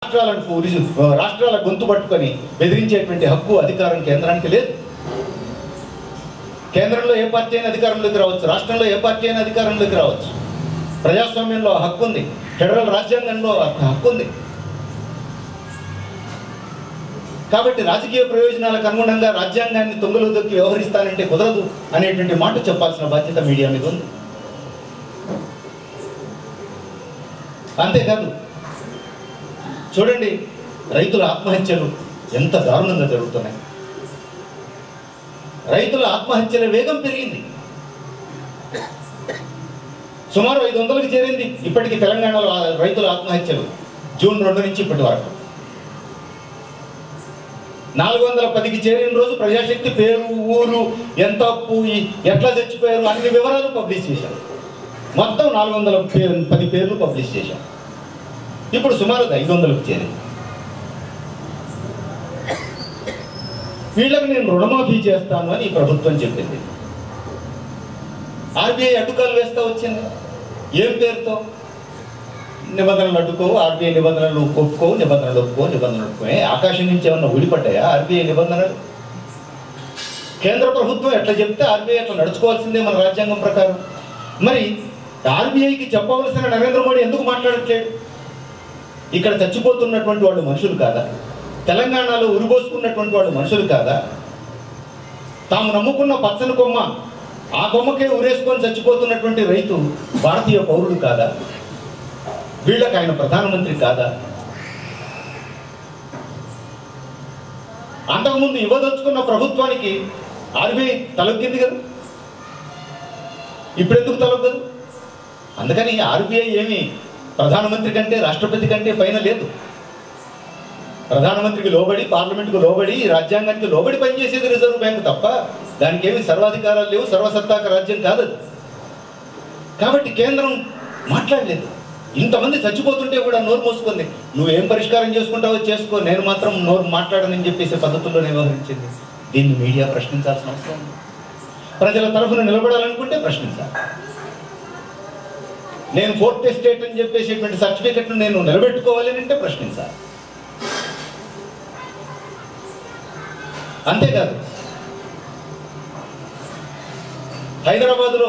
రాష్ట్రాలను ఉరి- రాష్ట్రాల గొంతు పట్టుకొని బెదిరించేటువంటి హక్కు అధికారం కేంద్రానికి లేదు కేంద్రంలో ఏ పార్టీ అయినా అధికారంలోకి రావచ్చు రాష్ట్రంలో ఏ పార్టీ అయినా అధికారంలోకి రావచ్చు ప్రజాస్వామ్యంలో ఆ హక్కు ఉంది ఫెడరల్ రాజ్యాంగంలో ఆ హక్కు ఉంది కాబట్టి రాజకీయ ప్రయోజనాలకు అనుగుణంగా రాజ్యాంగాన్ని తొంగలు దొక్కి వ్యవహరిస్తానంటే కుదరదు అనేటువంటి మాట చెప్పాల్సిన బాధ్యత మీడియా మీద ఉంది అంతేకాదు చూడండి రైతుల ఆత్మహత్యలు ఎంత దారుణంగా జరుగుతున్నాయి రైతుల ఆత్మహత్యల వేగం పెరిగింది సుమారు ఐదు వందలకు చేరింది ఇప్పటికి తెలంగాణలో ఆ రైతుల ఆత్మహత్యలు జూన్ రెండు నుంచి ఇప్పటి వరకు నాలుగు వందల పదికి చేరిన రోజు ప్రజాశక్తి పేరు ఊరు ఎంత అప్పు ఈ- ఎట్లా చచ్చిపోయారు అన్ని వివరాలు పబ్లిష్ చేశారు మొత్తం నాలుగు వందల పే- పది పేర్లు పబ్లిష్ చేశాం ఇప్పుడు సుమారు ఐదు వందలకు చేరింది వీళ్ళకి నేను రుణమాఫీ చేస్తాను అని ఈ ప్రభుత్వం చెప్పింది ఆర్బీఐ అడ్డుకాలు వేస్తా వచ్చింది ఏం పేరుతో నిబంధనలు అడ్డుకో ఆర్బీఐ నిబంధనలు ఒప్పుకో నిబంధనలు ఒప్పుకో నిబంధనలు ఒప్పుకో ఏ, ఆకాశం నుంచి ఏమన్నా ఊడిపడ్డాయా ఆర్బీఐ నిబంధనలు కేంద్ర ప్రభుత్వం ఎట్లా చెప్తే ఆర్బీఐ అట్లా నడుచుకోవాల్సిందే మన రాజ్యాంగం ప్రకారం మరి ఆర్బీఐకి చెప్పవలసిన నరేంద్ర మోడీ ఎందుకు మాట్లాడట్లేడు ఇక్కడ చచ్చిపోతున్నటువంటి వాళ్ళు మనుషులు కాదా తెలంగాణలో ఉరిపోసుకున్నటువంటి వాళ్ళు మనుషులు కాదా తాము నమ్ముకున్న పచ్చని కొమ్మ ఆ కొమ్మకే ఉరేసుకొని చచ్చిపోతున్నటువంటి రైతు భారతీయ పౌరుడు కాదా వీళ్ళకి ఆయన ప్రధానమంత్రి కాదా అంతకుముందు ఇవ్వదలుచుకున్న ప్రభుత్వానికి ఆర్బీఐ తలొగ్గింది కదా ఇప్పుడు ఎందుకు తలొగ్గదు అందుకని ఆర్బీఐ ఏమి ప్రధానమంత్రి కంటే రాష్ట్రపతి కంటే పైన లేదు ప్రధానమంత్రికి లోబడి పార్లమెంట్కు లోబడి రాజ్యాంగానికి లోబడి పనిచేసేది రిజర్వ్ బ్యాంక్ తప్ప దానికి ఏమి సర్వాధికారాలు లేవు సర్వసత్తాక రాజ్యం కాదు అది. కాబట్టి కేంద్రం మాట్లాడలేదు ఇంతమంది చచ్చిపోతుంటే కూడా నోరు మూసుకుంది నువ్వేం పరిష్కారం చేసుకుంటావో చేసుకో నేను మాత్రం నోరు మాట్లాడనని చెప్పేసి పద్ధతుల్లోనే వ్యవహరించింది దీన్ని మీడియా ప్రశ్నించాల్సిన అవసరం ఉంది ప్రజల తరఫున నిలబడాలనుకుంటే ప్రశ్నించాలి నేను ఫోర్త్ ఎస్టేట్ అని చెప్పేసేటువంటి సర్టిఫికెట్ను నేను నిలబెట్టుకోవాలి అని అంటే ప్రశ్నించాలి అంతేకాదు హైదరాబాదులో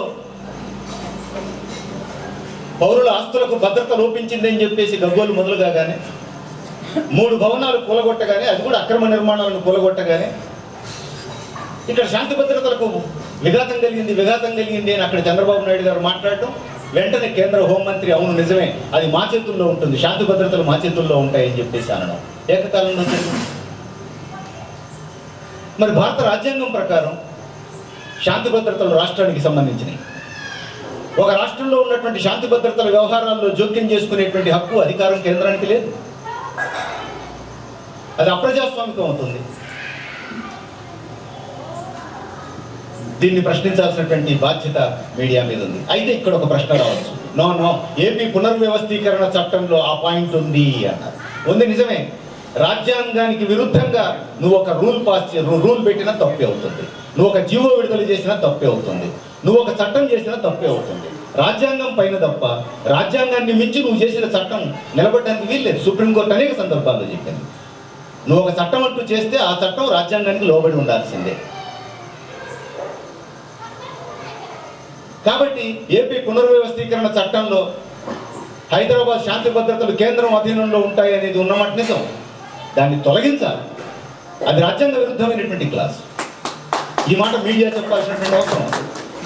పౌరుల ఆస్తులకు భద్రత లోపించింది అని చెప్పేసి గగ్గోలు మొదలు కాగానే మూడు భవనాలు కూలగొట్టగానే అది కూడా అక్రమ నిర్మాణాలను కూలగొట్టగానే ఇక్కడ శాంతి భద్రతలకు విఘాతం కలిగింది విఘాతం కలిగింది అని అక్కడ చంద్రబాబు నాయుడు గారు మాట్లాడటం వెంటనే కేంద్ర హోంమంత్రి అవును నిజమే అది మా చేతుల్లో ఉంటుంది శాంతి భద్రతలు మా చేతుల్లో ఉంటాయని చెప్పేసి అనడం ఏకకాలంలో జరిగింది మరి భారత రాజ్యాంగం ప్రకారం శాంతి భద్రతలు రాష్ట్రానికి సంబంధించినవి ఒక రాష్ట్రంలో ఉన్నటువంటి శాంతి భద్రతల వ్యవహారాల్లో జోక్యం చేసుకునేటువంటి హక్కు అధికారం కేంద్రానికి లేదు అది అప్రజాస్వామికం అవుతుంది దీన్ని ప్రశ్నించాల్సినటువంటి బాధ్యత మీడియా మీద ఉంది అయితే ఇక్కడ ఒక ప్రశ్న రావచ్చు నో నో ఏపీ పునర్వ్యవస్థీకరణ చట్టంలో ఆ పాయింట్ ఉంది అన్నారు ఉంది నిజమే రాజ్యాంగానికి విరుద్ధంగా నువ్వు ఒక రూల్ పాస్ చే- రూల్ పెట్టినా తప్పే అవుతుంది నువ్వు ఒక జీవో విడుదల చేసినా తప్పే అవుతుంది నువ్వు ఒక చట్టం చేసినా తప్పే అవుతుంది రాజ్యాంగం పైన తప్ప రాజ్యాంగాన్ని మించి నువ్వు చేసిన చట్టం నిలబడడానికి వీల్లేదు సుప్రీంకోర్టు అనేక సందర్భాల్లో చెప్పింది నువ్వు ఒక చట్టం అంటూ చేస్తే ఆ చట్టం రాజ్యాంగానికి లోబడి ఉండాల్సిందే కాబట్టి ఏపీ పునర్వ్యవస్థీకరణ చట్టంలో హైదరాబాద్ శాంతి భద్రతలు కేంద్రం అధీనంలో ఉంటాయి అనేది ఉన్నమాట నిజం దాన్ని తొలగించాలి అది రాజ్యాంగ విరుద్ధమైనటువంటి క్లాస్ ఈ మాట మీడియా చెప్పాల్సినటువంటి అవసరం ఉంది.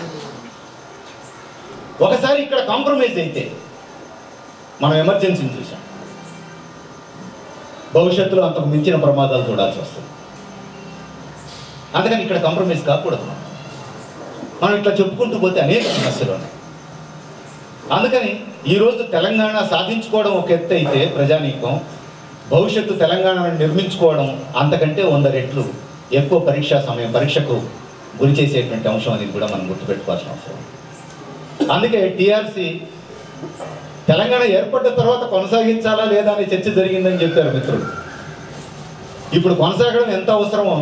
ఒకసారి ఇక్కడ కాంప్రమైజ్ అయితే మనం ఎమర్జెన్సీని చూసాం భవిష్యత్తులో అంతకు మించిన ప్రమాదాలు చూడాల్సి వస్తుంది అందుకని ఇక్కడ కాంప్రమైజ్ కాకూడదు మనం. మనం ఇట్లా చెప్పుకుంటూ పోతే అనేక సమస్యలు ఉన్నాయి అందుకని ఈరోజు తెలంగాణ సాధించుకోవడం ఒక ఎత్తు అయితే ప్రజానీకం భవిష్యత్తు తెలంగాణను నిర్మించుకోవడం అంతకంటే వంద రెట్లు ఎక్కువ పరీక్షా సమయం పరీక్షకు గురి చేసేటువంటి అంశం అనేది కూడా మనం గుర్తుపెట్టుకోవాల్సిన అవసరం ఉంది. అందుకే టీఆర్సీ తెలంగాణ ఏర్పడ్డ తర్వాత కొనసాగించాలా లేదా అనే చర్చ జరిగిందని చెప్పారు మిత్రులు ఇప్పుడు కొనసాగడం ఎంత అవసరమో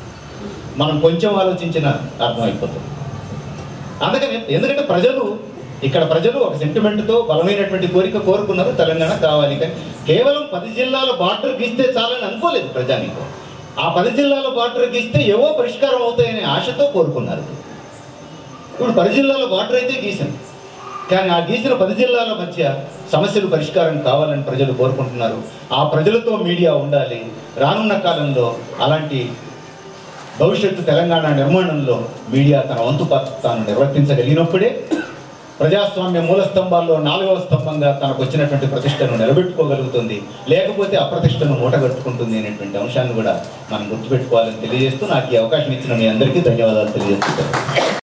మనం కొంచెం ఆలోచించిన అర్థమైపోతుంది అందుకని ఎందుకంటే ప్రజలు ఇక్కడ ప్రజలు ఒక సెంటిమెంట్తో బలమైనటువంటి కోరిక కోరుకున్నారు తెలంగాణ కావాలి కానీ కేవలం పది జిల్లాల బార్డర్ గీస్తే చాలని అనుకోలేదు ప్రజానీకం ఆ పది జిల్లాల బార్డర్ గీస్తే ఏవో పరిష్కారం అవుతాయనే ఆశతో కోరుకున్నారు ఇప్పుడు పది జిల్లాల బార్డర్ అయితే గీసాం కానీ ఆ గీసిన పది జిల్లాల మధ్య సమస్యలు పరిష్కారం కావాలని ప్రజలు కోరుకుంటున్నారు ఆ ప్రజలతో మీడియా ఉండాలి రానున్న కాలంలో అలాంటి భవిష్యత్తు తెలంగాణ నిర్మాణంలో మీడియా తన వంతు పాత్ర తాను నిర్వర్తించగలిగినప్పుడే ప్రజాస్వామ్య మూల స్తంభాల్లో నాలుగవ స్తంభంగా తనకు వచ్చినటువంటి ప్రతిష్టను నిలబెట్టుకోగలుగుతుంది లేకపోతే అప్రతిష్టను మూటగట్టుకుంటుంది అనేటువంటి అంశాన్ని కూడా మనం గుర్తుపెట్టుకోవాలని తెలియజేస్తూ నాకు ఈ అవకాశం ఇచ్చిన మీ అందరికీ ధన్యవాదాలు తెలియజేస్తున్నాను